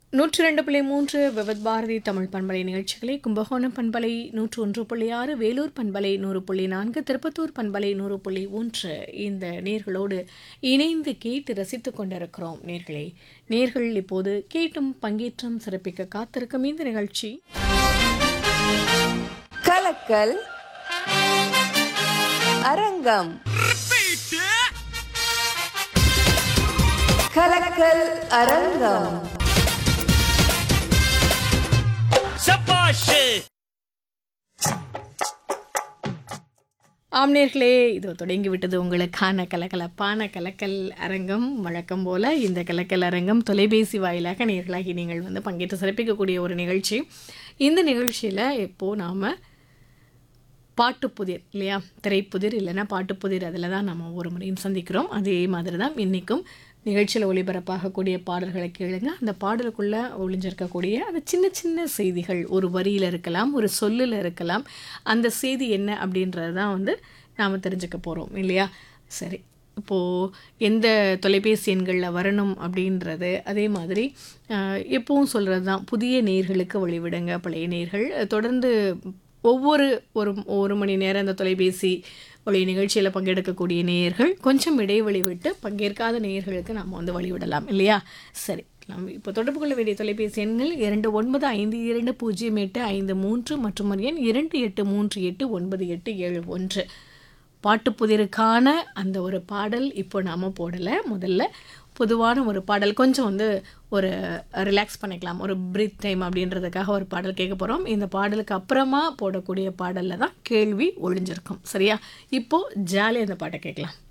நூற்றி ரெண்டு புள்ளி மூன்று விவத் பாரதி தமிழ் பண்பலை நிகழ்ச்சிகளை கும்பகோணம் பண்பலை நூற்று ஒன்று புள்ளி ஆறு வேலூர் பண்பலை நூறு புள்ளி நான்கு திருப்பத்தூர் பண்பலை நூறு புள்ளி ஒன்று இந்த நேர்களோடு இணைந்து கேட்டு ரசித்துக் கொண்டிருக்கிறோம் நேர்களே நேர்கள் இப்போது கேட்டும் பங்கேற்றும் சிறப்பிக்க காத்திருக்கும் இந்த நிகழ்ச்சி கலக்கல் அரங்கம் கலக்கல் அரங்கம் சபாஷ் ஆம் நேர்களே இதோ தொடங்கி விட்டது உங்களுக்கான கலகலப்பான கலக்கல் அரங்கம் வழக்கம் போல இந்த கலக்கல் அரங்கம் தொலைபேசி வாயிலாக நேர்களாகி நீங்கள் வந்து பங்கேற்று சிறப்பிக்கக்கூடிய ஒரு நிகழ்ச்சி இந்த நிகழ்ச்சியில் எப்போது நாம் பாட்டுப்புதிர் இல்லையா திரைப்புதிர் இல்லைன்னா பாட்டுப்புதிர் அதில் தான் நம்ம ஒவ்வொரு முறையும் சந்திக்கிறோம் அதே மாதிரி தான் இன்றைக்கும் நிகழ்ச்சியில் ஒளிபரப்பாகக்கூடிய பாடல்களை கேளுங்க அந்த பாடலுக்குள்ளே ஒளிஞ்சிருக்கக்கூடிய அந்த சின்ன சின்ன செய்திகள் ஒரு வரியில் இருக்கலாம் ஒரு சொல்லில் இருக்கலாம் அந்த செய்தி என்ன அப்படின்றது தான் வந்து நாம் தெரிஞ்சுக்க போகிறோம் இல்லையா சரி இப்போது எந்த தொலைபேசி எண்களில் வரணும் அப்படின்றது அதே மாதிரி அஹ், எப்பவும் சொல்கிறது தான் புதிய நேர்களுக்கு வழிவிடுங்க பழைய நேர்கள் தொடர்ந்து ஒவ்வொரு ஒரு ஒரு மணி நேரம் அந்த தொலைபேசி ஒளி நிகழ்ச்சியில் பங்கெடுக்கக்கூடிய நேயர்கள் கொஞ்சம் இடைவெளி விட்டு பங்கேற்காத நேயர்களுக்கு நாம் வந்து வழிவிடலாம் இல்லையா சரி நம்ம இப்போ தொடர்பு கொள்ள வேண்டிய தொலைபேசி எண்கள் இரண்டு ஒன்பது ஐந்து இரண்டு பூஜ்ஜியம் எட்டு ஐந்து மூன்று மற்றும் ஒரு எண் இரண்டு எட்டு மூன்று எட்டு ஒன்பது எட்டு ஏழு ஒன்று பாட்டுப்புதிருக்கான அந்த ஒரு பாடல் இப்போ நாம் போடலை முதல்ல பொதுவான ஒரு பாடல் கொஞ்சம் வந்து ஒரு ரிலாக்ஸ் பண்ணிக்கலாம் ஒரு பிரீத் டைம் அப்படின்றதுக்காக ஒரு பாடல் கேட்க போகிறோம் இந்த பாடலுக்கு அப்புறமா போடக்கூடிய பாடலில் தான் கேள்வி ஒளிஞ்சிருக்கும் சரியா இப்போது ஜாலியாக இந்த பாட்டை கேட்கலாம்